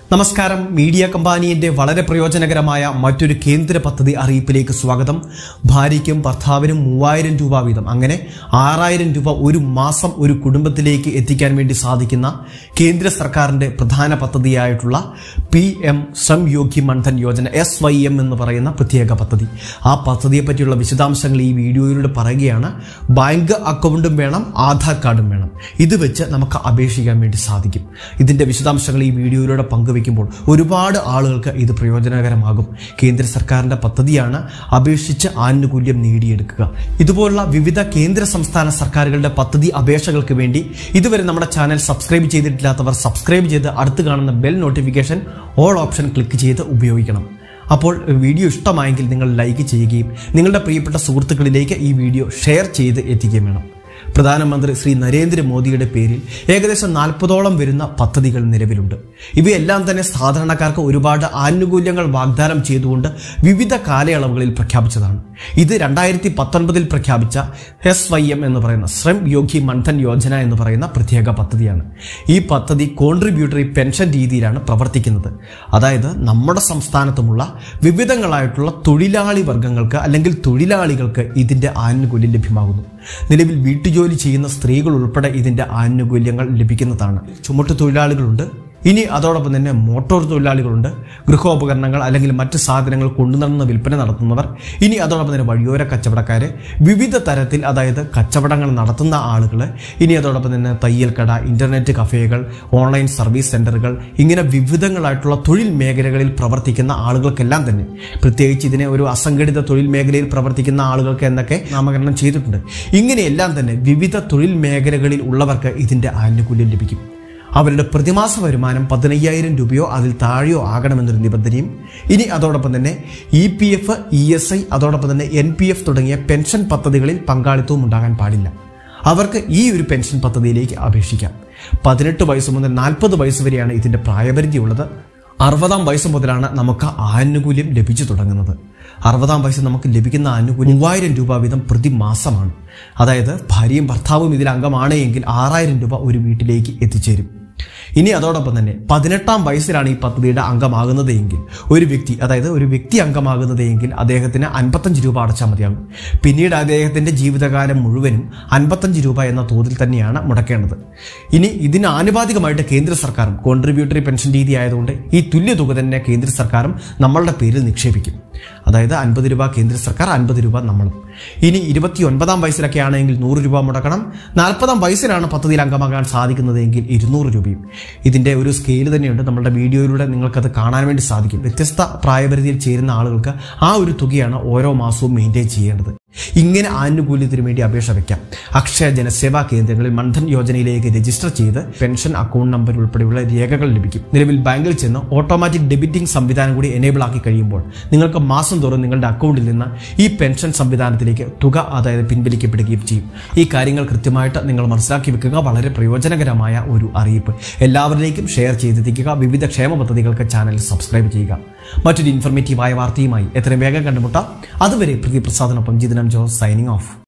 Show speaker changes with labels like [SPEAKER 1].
[SPEAKER 1] നമസ്കാരം മീഡിയ കമ്പാനിയുടെ വളരെ പ്രയോജനകരമായ മറ്റൊരു കേന്ദ്ര പദ്ധതി അറിയിപ്പിലേക്ക് സ്വാഗതം ഭാര്യയ്ക്കും ഭർത്താവിനും മൂവായിരം രൂപ വീതം അങ്ങനെ ആറായിരം രൂപ ഒരു മാസം ഒരു കുടുംബത്തിലേക്ക് എത്തിക്കാൻ വേണ്ടി സാധിക്കുന്ന കേന്ദ്ര സർക്കാരിന്റെ പ്രധാന പദ്ധതിയായിട്ടുള്ള പി എം സംയോഗി Mandhan Yojana S Y M എന്ന് പറയുന്ന പ്രത്യേക പദ്ധതി ആ പദ്ധതിയെ പറ്റിയുള്ള വിശദാംശങ്ങൾ ഈ വീഡിയോയിലൂടെ പറയുകയാണ് ബാങ്ക് അക്കൗണ്ടും വേണം ആധാർ കാർഡും വേണം ഇത് വെച്ച് നമുക്ക് അപേക്ഷിക്കാൻ വേണ്ടി സാധിക്കും ഇതിന്റെ വിശദാംശങ്ങൾ ഈ വീഡിയോയിലൂടെ പങ്കുവെക്കുമ്പോൾ ഒരുപാട് ആളുകൾക്ക് ഇത് പ്രയോജനകരമാകും കേന്ദ്ര സർക്കാരിന്റെ പദ്ധതിയാണ് അപേക്ഷിച്ച് ആനുകൂല്യം നേടിയെടുക്കുക ഇതുപോലുള്ള വിവിധ കേന്ദ്ര സംസ്ഥാന സർക്കാരുകളുടെ പദ്ധതി അപേക്ഷകൾക്ക് വേണ്ടി ഇതുവരെ നമ്മുടെ ചാനൽ സബ്സ്ക്രൈബ് ചെയ്തിട്ടില്ലാത്തവർ സബ്സ്ക്രൈബ് ചെയ്ത് അടുത്ത് കാണുന്ന bell notification all option click ചെയ്ത് ഉപയോഗിക്കണം അപ്പോൾ വീഡിയോ ഇഷ്ടമായെങ്കിൽ നിങ്ങൾ ലൈക്ക് ചെയ്യുകയും നിങ്ങളുടെ പ്രിയപ്പെട്ട സുഹൃത്തുക്കളിലേക്ക് ഈ വീഡിയോ ഷെയർ ചെയ്ത് എത്തിക്കുകയും വേണം പ്രധാനമന്ത്രി ശ്രീ നരേന്ദ്രമോദിയുടെ പേരിൽ ഏകദേശം നാൽപ്പതോളം വരുന്ന പദ്ധതികൾ നിലവിലുണ്ട് ഇവയെല്ലാം തന്നെ സാധാരണക്കാർക്ക് ഒരുപാട് ആനുകൂല്യങ്ങൾ വാഗ്ദാനം ചെയ്തുകൊണ്ട് വിവിധ കാലയളവുകളിൽ പ്രഖ്യാപിച്ചതാണ് ഇത് രണ്ടായിരത്തി പത്തൊൻപതിൽ പ്രഖ്യാപിച്ച എസ് വൈ എം എന്ന് പറയുന്ന ശ്രം യോഗി മൺധൻ യോജന എന്ന് പറയുന്ന പ്രത്യേക പദ്ധതിയാണ് ഈ പദ്ധതി കോൺട്രിബ്യൂട്ടറി പെൻഷൻ രീതിയിലാണ് പ്രവർത്തിക്കുന്നത് അതായത് നമ്മുടെ സംസ്ഥാനത്തുമുള്ള വിവിധങ്ങളായിട്ടുള്ള തൊഴിലാളി വർഗങ്ങൾക്ക് അല്ലെങ്കിൽ തൊഴിലാളികൾക്ക് ഇതിന്റെ ആനുകൂല്യം ലഭ്യമാകുന്നു നിലവിൽ വീട്ടുജോലി ചെയ്യുന്ന സ്ത്രീകൾ ഉൾപ്പെടെ ഇതിന്റെ ആനുകൂല്യങ്ങൾ ലഭിക്കുന്നതാണ് ചുമട്ടു തൊഴിലാളികളുണ്ട് ഇനി അതോടൊപ്പം തന്നെ മോട്ടോർ തൊഴിലാളികളുണ്ട് ഗൃഹോപകരണങ്ങൾ അല്ലെങ്കിൽ മറ്റ് സാധനങ്ങൾ കൊണ്ടുനടന്ന് വിൽപ്പന നടത്തുന്നവർ ഇനി അതോടൊപ്പം തന്നെ വഴിയോര കച്ചവടക്കാർ വിവിധ തരത്തിൽ അതായത് കച്ചവടങ്ങൾ നടത്തുന്ന ആളുകൾ ഇനി അതോടൊപ്പം തന്നെ തയ്യൽ കട ഇന്റർനെറ്റ് കഫേകൾ ഓൺലൈൻ സർവീസ് സെന്ററുകൾ ഇങ്ങനെ വിവിധങ്ങളായിട്ടുള്ള തൊഴിൽ മേഖലകളിൽ പ്രവർത്തിക്കുന്ന ആളുകൾക്കെല്ലാം തന്നെ പ്രത്യേകിച്ച് ഇതിനെ ഒരു അസംഘടിത തൊഴിൽ മേഖലയിൽ പ്രവർത്തിക്കുന്ന ആളുകൾക്ക് എന്നൊക്കെ നാമകരണം ചെയ്തിട്ടുണ്ട് ഇങ്ങനെയെല്ലാം തന്നെ വിവിധ തൊഴിൽ മേഖലകളിൽ ഉള്ളവർക്ക് ഇതിന്റെ ആനുകൂല്യം ലഭിക്കും അവരുടെ പ്രതിമാസ വരുമാനം പതിനയ്യായിരം രൂപയോ അതിൽ താഴെയോ ആകണമെന്നൊരു നിബന്ധനയും ഇനി അതോടൊപ്പം തന്നെ E P F E S I അതോടൊപ്പം തന്നെ എൻ പി എഫ് തുടങ്ങിയ പെൻഷൻ പദ്ധതികളിൽ പങ്കാളിത്തവും ഉണ്ടാകാൻ പാടില്ല അവർക്ക് ഈ ഒരു പെൻഷൻ പദ്ധതിയിലേക്ക് അപേക്ഷിക്കാം പതിനെട്ട് വയസ്സ് മുതൽ നാൽപ്പത് വയസ്സ് വരെയാണ് ഇതിന്റെ പ്രായപരിധി ഉള്ളത് അറുപതാം വയസ്സ് മുതലാണ് നമുക്ക് ആനുകൂല്യം ലഭിച്ചു തുടങ്ങുന്നത് അറുപതാം വയസ്സ് നമുക്ക് ലഭിക്കുന്ന ആനുകൂല്യം മൂവായിരം രൂപ വീതം പ്രതിമാസമാണ് അതായത് ഭാര്യയും ഭർത്താവും ഇതിൽ അംഗമാണ് എങ്കിൽ ആറായിരം രൂപ ഒരു വീട്ടിലേക്ക് എത്തിച്ചേരും ഇനി അതോടൊപ്പം തന്നെ പതിനെട്ടാം വയസ്സിലാണ് ഈ പദ്ധതിയുടെ അംഗമാകുന്നത് എങ്കിൽ ഒരു വ്യക്തി അതായത് ഒരു വ്യക്തി അംഗമാകുന്നത് എങ്കിൽ അദ്ദേഹത്തിന് അൻപത്തഞ്ച് രൂപ അടച്ചാൽ മതിയാകും പിന്നീട് അദ്ദേഹത്തിന്റെ ജീവിതകാലം മുഴുവനും അൻപത്തഞ്ച് രൂപ എന്ന തോതിൽ തന്നെയാണ് മുടക്കേണ്ടത് ഇനി ഇതിന് ആനുപാതികമായിട്ട് കേന്ദ്ര സർക്കാരും കോൺട്രിബ്യൂട്ടറി പെൻഷൻ രീതി ആയതുകൊണ്ട് ഈ തുല്യ തുക തന്നെ കേന്ദ്ര സർക്കാരും നമ്മളുടെ പേരിൽ നിക്ഷേപിക്കും അതായത് അൻപത് രൂപ കേന്ദ്ര സർക്കാർ അൻപത് രൂപ നമ്മളും ഇനി ഇരുപത്തി ഒൻപതാം വയസ്സിലൊക്കെ ആണെങ്കിൽ നൂറ് രൂപ മുടക്കണം നാൽപ്പതാം വയസ്സിലാണ് പദ്ധതിയിൽ അംഗമാകാൻ സാധിക്കുന്നതെങ്കിൽ ഇരുന്നൂറ് രൂപയും ഇതിന്റെ ഒരു സ്കെയിൽ തന്നെയുണ്ട് നമ്മുടെ വീഡിയോയിലൂടെ നിങ്ങൾക്കത് കാണാൻ വേണ്ടി സാധിക്കും വ്യത്യസ്ത പ്രായപരിധിയിൽ ചേരുന്ന ആളുകൾക്ക് ആ ഒരു തുകയാണ് ഓരോ മാസവും മെയിൻറ്റെയിൻ ചെയ്യേണ്ടത് ഇങ്ങനെ ആനുകൂല്യത്തിന് വേണ്ടി അപേക്ഷ വയ്ക്കാം അക്ഷയ ജനസേവാ കേന്ദ്രങ്ങളിൽ മൺധൻ യോജനയിലേക്ക് രജിസ്റ്റർ ചെയ്ത് പെൻഷൻ അക്കൗണ്ട് നമ്പർ ഉൾപ്പെടെയുള്ള രേഖകൾ ലഭിക്കും നിലവിൽ ബാങ്കിൽ ചെന്ന് ഓട്ടോമാറ്റിക് ഡെബിറ്റിംഗ് സംവിധാനം കൂടി എനേബിൾ ആക്കി കഴിയുമ്പോൾ നിങ്ങൾക്ക് മാസം തോറും നിങ്ങളുടെ അക്കൗണ്ടിൽ നിന്ന് ഈ പെൻഷൻ സംവിധാനത്തിലേക്ക് തുക അതായത് പിൻവലിക്കപ്പെടുകയും ചെയ്യും ഈ കാര്യങ്ങൾ കൃത്യമായിട്ട് നിങ്ങൾ മനസ്സിലാക്കി വെക്കുക വളരെ പ്രയോജനകരമായ ഒരു അറിയിപ്പ് എല്ലാവരിലേക്കും ഷെയർ ചെയ്തെത്തിക്കുക വിവിധ ക്ഷേമ പദ്ധതികൾക്ക് ചാനൽ സബ്സ്ക്രൈബ് ചെയ്യുക മറ്റൊരു ഇൻഫർമേറ്റീവായ വാർത്തയുമായി എത്രയും വേഗം കണ്ടുമുട്ടാം അതുവരെ പ്രതിപ്രസാദിനൊപ്പം ജിതനം ജോസ് സൈനിങ് ഓഫ്